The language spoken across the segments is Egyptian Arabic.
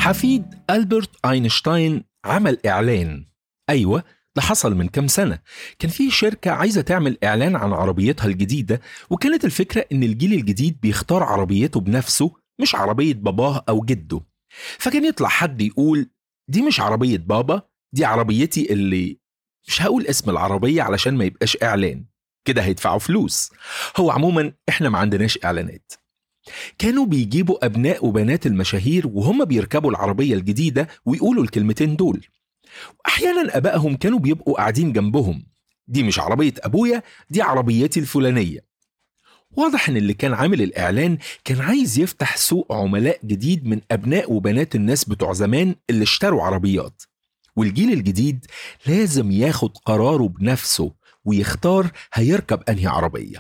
حفيد ألبرت أينشتاين عمل إعلان أيوة ده حصل من كام سنة كان في شركة عايزة تعمل إعلان عن عربيتها الجديدة وكانت الفكرة إن الجيل الجديد بيختار عربيته بنفسه مش عربية باباه أو جده فكان يطلع حد يقول دي مش عربية بابا دي عربيتي اللي مش هقول اسم العربية علشان ما يبقاش إعلان كده هيدفعوا فلوس هو عموما إحنا ما عندناش إعلانات كانوا بيجيبوا أبناء وبنات المشاهير وهم بيركبوا العربية الجديدة ويقولوا الكلمتين دول وأحيانا أبائهم كانوا بيبقوا قاعدين جنبهم دي مش عربية أبويا دي عربيتي الفلانية واضح ان اللي كان عامل الاعلان كان عايز يفتح سوق عملاء جديد من ابناء وبنات الناس بتوع زمان اللي اشتروا عربيات والجيل الجديد لازم ياخد قراره بنفسه ويختار هيركب انهي عربيه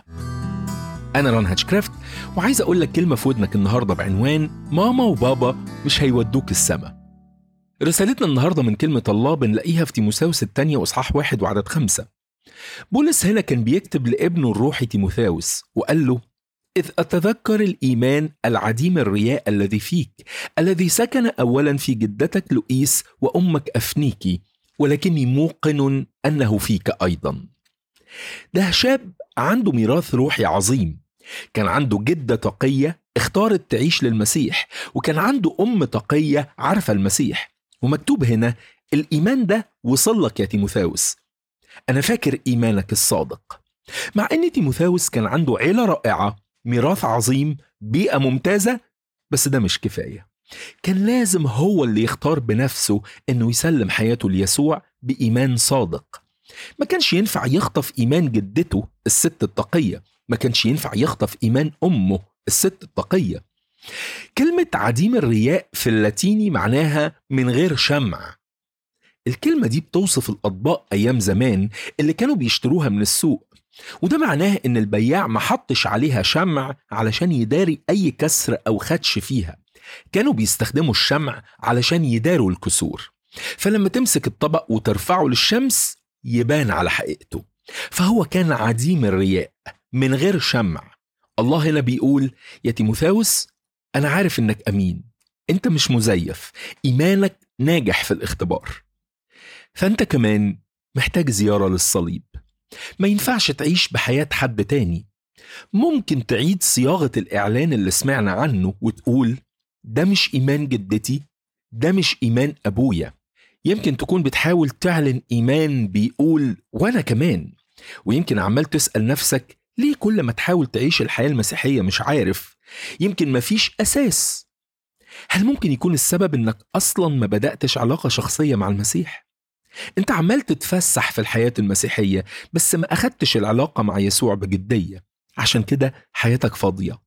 انا ران هاتشكرافت وعايز اقول لك كلمه في ودنك النهارده بعنوان ماما وبابا مش هيودوك السما رسالتنا النهارده من كلمه الله بنلاقيها في تيموثاوس الثانيه واصحاح واحد وعدد خمسه بولس هنا كان بيكتب لابنه الروحي تيموثاوس وقال له إذ أتذكر الإيمان العديم الرياء الذي فيك الذي سكن أولا في جدتك لؤيس وأمك أفنيكي ولكني موقن أنه فيك أيضا ده شاب عنده ميراث روحي عظيم كان عنده جدة تقية اختارت تعيش للمسيح وكان عنده أم تقية عارفة المسيح ومكتوب هنا الإيمان ده وصل لك يا تيموثاوس أنا فاكر إيمانك الصادق مع أن تيموثاوس كان عنده عيلة رائعة ميراث عظيم بيئة ممتازة بس ده مش كفاية كان لازم هو اللي يختار بنفسه أنه يسلم حياته ليسوع بإيمان صادق ما كانش ينفع يخطف إيمان جدته الست التقية ما كانش ينفع يخطف إيمان أمه الست التقية كلمة عديم الرياء في اللاتيني معناها من غير شمع الكلمة دي بتوصف الأطباق أيام زمان اللي كانوا بيشتروها من السوق وده معناه إن البياع ما حطش عليها شمع علشان يداري أي كسر أو خدش فيها كانوا بيستخدموا الشمع علشان يداروا الكسور فلما تمسك الطبق وترفعه للشمس يبان على حقيقته فهو كان عديم الرياء من غير شمع الله هنا بيقول يا تيموثاوس أنا عارف إنك أمين أنت مش مزيف إيمانك ناجح في الاختبار فأنت كمان محتاج زيارة للصليب ما ينفعش تعيش بحياة حد تاني ممكن تعيد صياغة الإعلان اللي سمعنا عنه وتقول ده مش إيمان جدتي ده مش إيمان أبويا يمكن تكون بتحاول تعلن إيمان بيقول وأنا كمان ويمكن عمال تسأل نفسك ليه كل ما تحاول تعيش الحياة المسيحية مش عارف يمكن مفيش أساس هل ممكن يكون السبب إنك أصلا ما بدأتش علاقة شخصية مع المسيح؟ انت عمال تتفسح في الحياة المسيحية بس ما أخدتش العلاقة مع يسوع بجدية عشان كده حياتك فاضية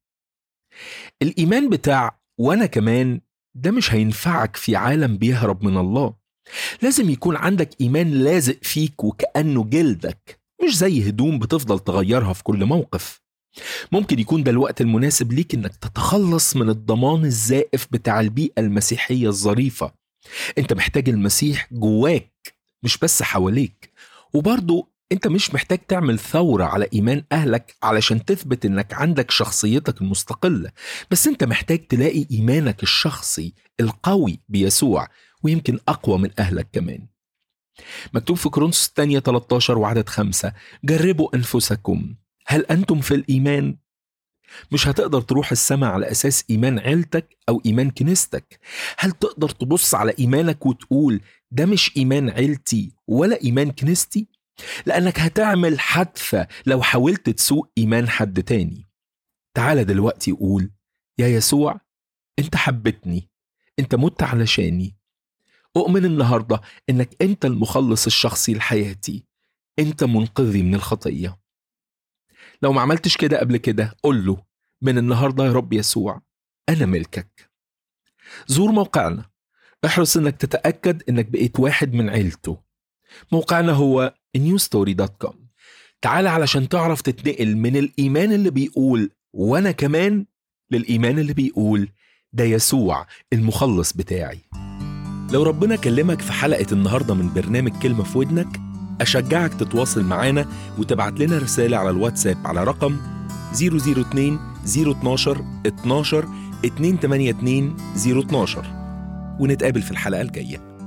الإيمان بتاع وأنا كمان ده مش هينفعك في عالم بيهرب من الله لازم يكون عندك إيمان لازق فيك وكأنه جلدك مش زي هدوم بتفضل تغيرها في كل موقف ممكن يكون ده الوقت المناسب ليك انك تتخلص من الضمان الزائف بتاع البيئة المسيحية الظريفة انت محتاج المسيح جواك مش بس حواليك وبرضه انت مش محتاج تعمل ثورة على ايمان اهلك علشان تثبت انك عندك شخصيتك المستقلة بس انت محتاج تلاقي ايمانك الشخصي القوي بيسوع ويمكن اقوى من اهلك كمان مكتوب في كورنثوس الثانية 13 وعدد خمسة جربوا أنفسكم هل أنتم في الإيمان؟ مش هتقدر تروح السماء على أساس إيمان عيلتك أو إيمان كنيستك هل تقدر تبص على إيمانك وتقول ده مش إيمان عيلتي ولا إيمان كنيستي؟ لأنك هتعمل حادثة لو حاولت تسوق إيمان حد تاني تعال دلوقتي قول يا يسوع أنت حبتني أنت مت علشاني أؤمن النهاردة إنك أنت المخلص الشخصي لحياتي أنت منقذي من الخطية لو ما عملتش كده قبل كده قول له من النهاردة يا رب يسوع أنا ملكك زور موقعنا احرص انك تتأكد انك بقيت واحد من عيلته موقعنا هو newstory.com تعال علشان تعرف تتنقل من الإيمان اللي بيقول وأنا كمان للإيمان اللي بيقول ده يسوع المخلص بتاعي لو ربنا كلمك في حلقة النهاردة من برنامج كلمة في ودنك أشجعك تتواصل معانا وتبعت لنا رسالة على الواتساب على رقم 002 012 12 282 012 ونتقابل في الحلقة الجاية